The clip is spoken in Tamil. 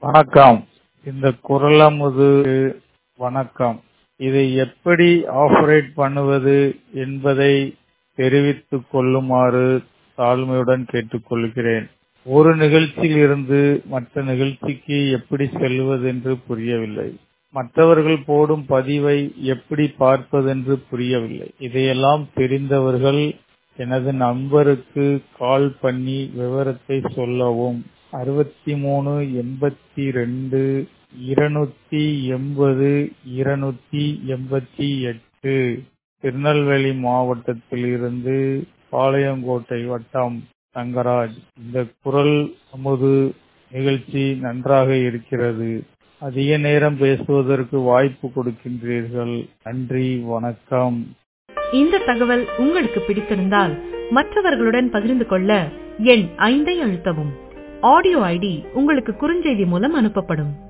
வணக்கம் இந்த குரலமுது வணக்கம் இதை எப்படி ஆபரேட் பண்ணுவது என்பதை தெரிவித்துக் கொள்ளுமாறு தாழ்மையுடன் கேட்டுக்கொள்கிறேன் ஒரு நிகழ்ச்சியில் இருந்து மற்ற நிகழ்ச்சிக்கு எப்படி செல்வது என்று புரியவில்லை மற்றவர்கள் போடும் பதிவை எப்படி பார்ப்பதென்று புரியவில்லை இதையெல்லாம் தெரிந்தவர்கள் எனது நண்பருக்கு கால் பண்ணி விவரத்தை சொல்லவும் அறுபத்தி மூணு எண்பத்தி ரெண்டு இருநூத்தி எண்பது இருநூத்தி எண்பத்தி எட்டு திருநெல்வேலி மாவட்டத்தில் இருந்து பாளையங்கோட்டை வட்டம் தங்கராஜ் இந்த குரல் அமுது நிகழ்ச்சி நன்றாக இருக்கிறது அதிக நேரம் பேசுவதற்கு வாய்ப்பு கொடுக்கின்றீர்கள் நன்றி வணக்கம் இந்த தகவல் உங்களுக்கு பிடித்திருந்தால் மற்றவர்களுடன் பகிர்ந்து கொள்ள எண் ஐந்தை அழுத்தவும் ஆடியோ ஐடி உங்களுக்கு குறுஞ்செய்தி மூலம் அனுப்பப்படும்